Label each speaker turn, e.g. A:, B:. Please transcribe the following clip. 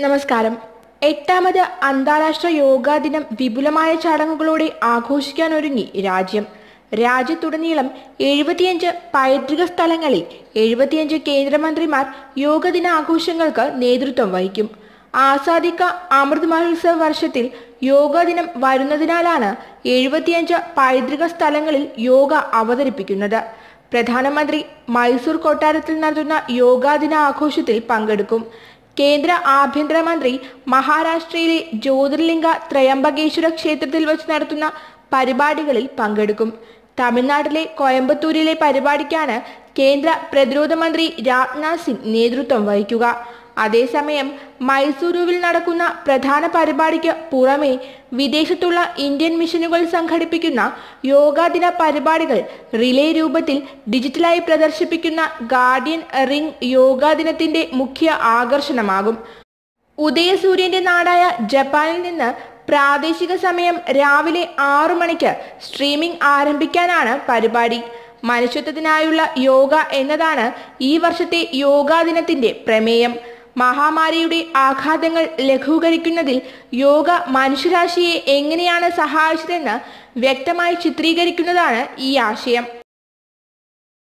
A: നമസ്കാരം എട്ടാമത് അന്താരാഷ്ട്ര യോഗാ ദിനം വിപുലമായ ചടങ്ങുകളോടെ ആഘോഷിക്കാനൊരുങ്ങി രാജ്യം രാജ്യത്തുടനീളം എഴുപത്തിയഞ്ച് പൈതൃക സ്ഥലങ്ങളിൽ എഴുപത്തിയഞ്ച് കേന്ദ്രമന്ത്രിമാർ യോഗ ദിനാഘോഷങ്ങൾക്ക് നേതൃത്വം വഹിക്കും ആസാദിക്ക അമൃത് മഹോത്സവ് വർഷത്തിൽ യോഗാ ദിനം വരുന്നതിനാലാണ് എഴുപത്തിയഞ്ച് പൈതൃക സ്ഥലങ്ങളിൽ യോഗ അവതരിപ്പിക്കുന്നത് പ്രധാനമന്ത്രി മൈസൂർ കൊട്ടാരത്തിൽ നടത്തുന്ന യോഗാ ദിന ആഘോഷത്തിൽ പങ്കെടുക്കും കേന്ദ്ര ആഭ്യന്തരമന്ത്രി മഹാരാഷ്ട്രയിലെ ജ്യോതിർലിംഗ ത്രയംബകേശ്വര ക്ഷേത്രത്തിൽ വെച്ച് നടത്തുന്ന പരിപാടികളിൽ പങ്കെടുക്കും തമിഴ്നാട്ടിലെ കോയമ്പത്തൂരിലെ പരിപാടിക്കാണ് കേന്ദ്ര പ്രതിരോധ മന്ത്രി രാജ്നാഥ് സിംഗ് നേതൃത്വം വഹിക്കുക അതേസമയം മൈസൂരുവിൽ നടക്കുന്ന പ്രധാന പരിപാടിക്ക് പുറമെ വിദേശത്തുള്ള ഇന്ത്യൻ മിഷനുകൾ സംഘടിപ്പിക്കുന്ന യോഗാ ദിന പരിപാടികൾ റിലേ രൂപത്തിൽ ഡിജിറ്റലായി പ്രദർശിപ്പിക്കുന്ന ഗാർഡിയൻ റിംഗ് യോഗാ ദിനത്തിന്റെ മുഖ്യ ആകർഷണമാകും ഉദയസൂര്യന്റെ നാടായ ജപ്പാനിൽ നിന്ന് പ്രാദേശിക സമയം രാവിലെ ആറു മണിക്ക് സ്ട്രീമിംഗ് ആരംഭിക്കാനാണ് പരിപാടി മനുഷ്യത്വത്തിനായുള്ള യോഗ എന്നതാണ് ഈ വർഷത്തെ യോഗാ ദിനത്തിന്റെ പ്രമേയം മഹാമാരിയുടെ ആഘാതങ്ങൾ ലഘൂകരിക്കുന്നതിൽ യോഗ മനുഷ്യരാശിയെ എങ്ങനെയാണ് സഹായിച്ചതെന്ന് വ്യക്തമായി ചിത്രീകരിക്കുന്നതാണ് ഈ ആശയം